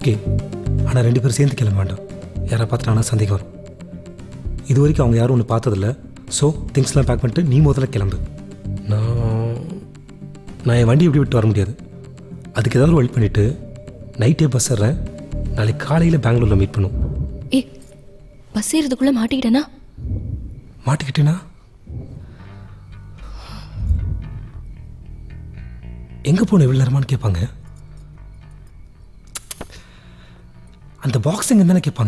okay ஆனால் ரெண்டு பேரும் சேர்ந்து கிளம்ப வேண்டாம் யாரை பார்த்துட்டாங்கன்னா சந்தேகம் வரும் இது வரைக்கும் அவங்க யாரும் ஒன்று பார்த்ததில்ல ஸோ திங்ஸ்லாம் பேக் பண்ணிட்டு நீ முதல்ல கிளம்பு நான் நான் என் வண்டி எப்படி விட்டு வர முடியாது அதுக்கு ஏதாவது ஒரு வழி பண்ணிவிட்டு நைட்டே பஸ் ஏறேன் நாளைக்கு காலையில் பெங்களூரில் மீட் பண்ணும் ஏ பஸ் ஏறதுக்குள்ள மாட்டிக்கிட்டேனா மாட்டிக்கிட்டேனா எங்கே போன இவ்வளோ நேரமான்னு கேட்பாங்க அந்த பாக்ஸ் எங்கே தானே கேட்பாங்க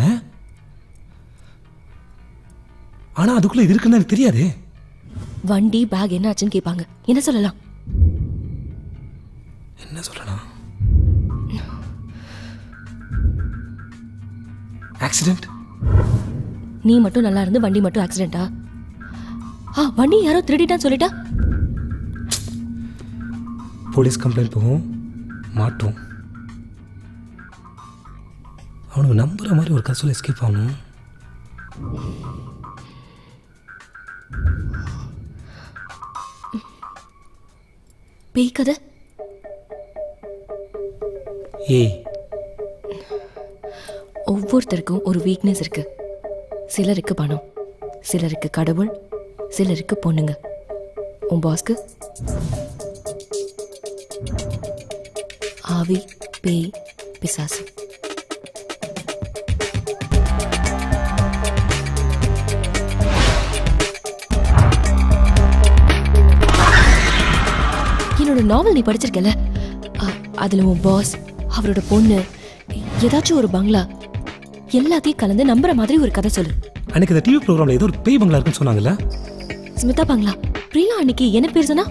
ஆனால் அதுக்குள்ளே இது இருக்குன்னு எனக்கு தெரியாதே வண்டி பேக் என்ன ஆச்சுன்னு கேட்பாங்க என்ன சொல்லலாம் என்ன சொல்லலாம் ஆக்சிடென்ட் நீ மட்டும் நல்லா இருந்து வண்டி மட்டும் ஆக்சிடென்ட்டா ஆ வண்டி யாரோ திருடிட்டான்னு சொல்லிட்டா போலீஸ் கம்ப்ளைண்ட் போகும் மாட்டோம் அவனுக்கு நம்புற மாதிரி ஒரு கதை சொல்லி எஸ்கேப் ஆகணும் பேய் கதை ஏய் ஒவ்வொருத்தருக்கும் ஒரு வீக்னஸ் இருக்கு சிலருக்கு பணம் சிலருக்கு கடவுள் சிலருக்கு பொண்ணுங்க உன் பாஸ்க்கு ஆவி பேய் பிசாசு என்னோட நாவல் நீ படிச்சிருக்கல அ- அதுல உன் பாஸ் அவரோட பொண்ணு ஏதாச்சும் ஒரு பங்களா எல்லாத்தையும் கலந்து நம்புற மாதிரி ஒரு கதை சொல்லு அன்னைக்கு இந்த டிவி ப்ரோக்ராமில் ஏதோ ஒரு பேய் பங்களா இருக்குன்னு சொன்னாங்கல்ல ஸ்மிதா பங்களா பிரியா அன்னைக்கு என்ன பேர் சொன்னா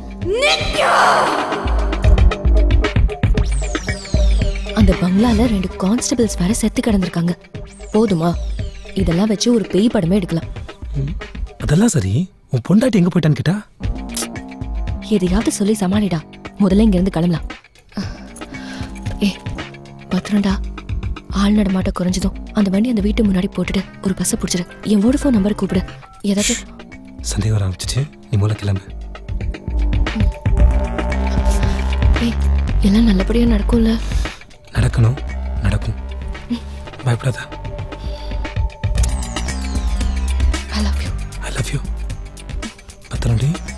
அந்த பங்களால ரெண்டு கான்ஸ்டபிள்ஸ் வேற செத்து கிடந்திருக்காங்க போதுமா இதெல்லாம் வச்சு ஒரு பேய் படமே எடுக்கலாம் அதெல்லாம் சரி உன் பொண்டாட்டி எங்கே போயிட்டான்னு கேட்டா எதையாவது சொல்லி சமாளிடா முதல்ல இங்க இருந்து கிளம்பலாம் ஏ பத்திரம்டா ஆள் நடமாட்ட குறைஞ்சதும் அந்த வண்டி அந்த வீட்டு முன்னாடி போட்டுட்டு ஒரு பஸ்ஸை பிடிச்சிடு என் வோடஃபோன் நம்பர் கூப்பிடு ஏதாச்சும் சந்தேகம் வர ஆரம்பிச்சிச்சு நீ முதல்ல கிளம்பு ஏய் எல்லாம் நல்லபடியா நடக்கும்ல நடக்கணும் நடக்கும் பயப்படாத I love you I love you பத்திரம்டி